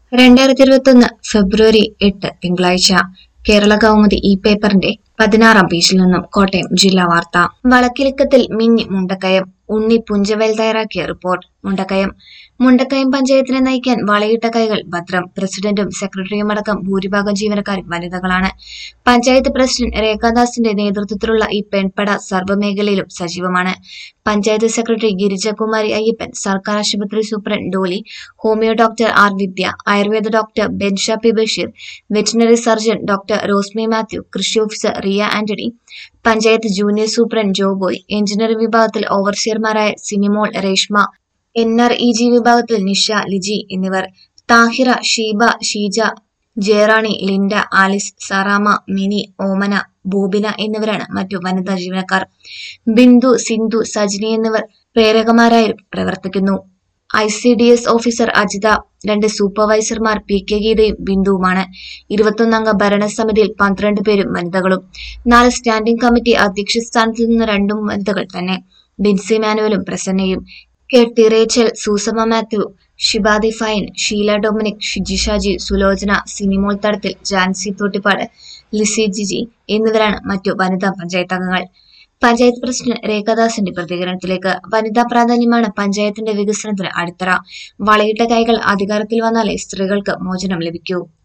രണ്ടായിരത്തി ഇരുപത്തൊന്ന് ഫെബ്രുവരി എട്ട് തിങ്കളാഴ്ച കേരള കൗമുദി ഈ പേപ്പറിന്റെ പതിനാറാം പേജിൽ നിന്നും കോട്ടയം ജില്ലാ വാർത്ത വളക്കിലുക്കത്തിൽ മിന്നി മുണ്ടക്കയം ഉണ്ണി പുഞ്ചവേൽ തയ്യാറാക്കിയ റിപ്പോർട്ട് മുണ്ടക്കയം മുണ്ടക്കയം പഞ്ചായത്തിനെ നയിക്കാൻ വളയിട്ട കൈകൾ ഭദ്രം പ്രസിഡന്റും സെക്രട്ടറിയുമടക്കം ഭൂരിഭാഗം ജീവനക്കാരും വനിതകളാണ് പഞ്ചായത്ത് പ്രസിഡന്റ് രേഖാദാസിന്റെ നേതൃത്വത്തിലുള്ള ഈ പെൺപട സർവ്വമേഖലയിലും സജീവമാണ് പഞ്ചായത്ത് സെക്രട്ടറി ഗിരിജകുമാരി അയ്യപ്പൻ സർക്കാർ ആശുപത്രി superintendent Dolly homeo doctor R Vidya ayurveda doctor Bensha P Basheer veterinary surgeon doctor Rosmi Mathew കൃഷി officer Riya Antony panchayat junior superintendent Joboy engineering വിഭാഗത്തിൽ ഓവർസിയർമാരായ Sinimol Reshma N R E G വിഭാഗത്തിൽ നിഷ ലിജി എന്നിവർ താഹിറ ഷീബ ഷീജ ജയറാണി ലിൻഡ ആലിസ് സറാമ മിനി ഓമന ബോബിന എന്നിവരാണ് മറ്റു വനിതാ ജീവനക്കാർ ബിന്ദു സിന്ധു സജിനി എന്നിവർ പ്രേരകമാരായി പ്രവർത്തിക്കുന്നു I C D S officer Ajitha രണ്ട് സൂപ്പർവൈസർമാർ പി കെ ഗീതയും ബിന്ദുവുമാണ് ഇരുപത്തൊന്നംഗ ഭരണസമിതിയിൽ പന്ത്രണ്ട് പേരും വനിതകളും നാല് സ്റ്റാൻഡിംഗ് കമ്മിറ്റി അധ്യക്ഷ സ്ഥാനത്ത് നിന്ന് രണ്ടും വനിതകൾ തന്നെ ബിൻസി മാനുവലും പ്രസന്നയും കെ ടി റേച്ചൽ സൂസമ മാത്യു ഷിബാദി ഫൈൻ ഷീല ഡൊമിനിക് ഷിജി ഷാജി സുലോചന സിനിമോൾ തടത്തിൽ ജാൻസി തോട്ടിപ്പാട് ലിസി ജിജി എന്നിവരാണ് മറ്റു വനിതാ പഞ്ചായത്ത് അംഗങ്ങൾ പഞ്ചായത്ത് പ്രസിഡന്റ് രേഖാദാസിന്റെ പ്രതികരണത്തിലേക്ക് വനിതാ പ്രാധാന്യമാണ് പഞ്ചായത്തിന്റെ വികസനത്തിന് അടിത്തറ വളയിട്ട കൈകൾ അധികാരത്തിൽ വന്നാലേ സ്ത്രീകൾക്ക് മോചനം ലഭിക്കൂ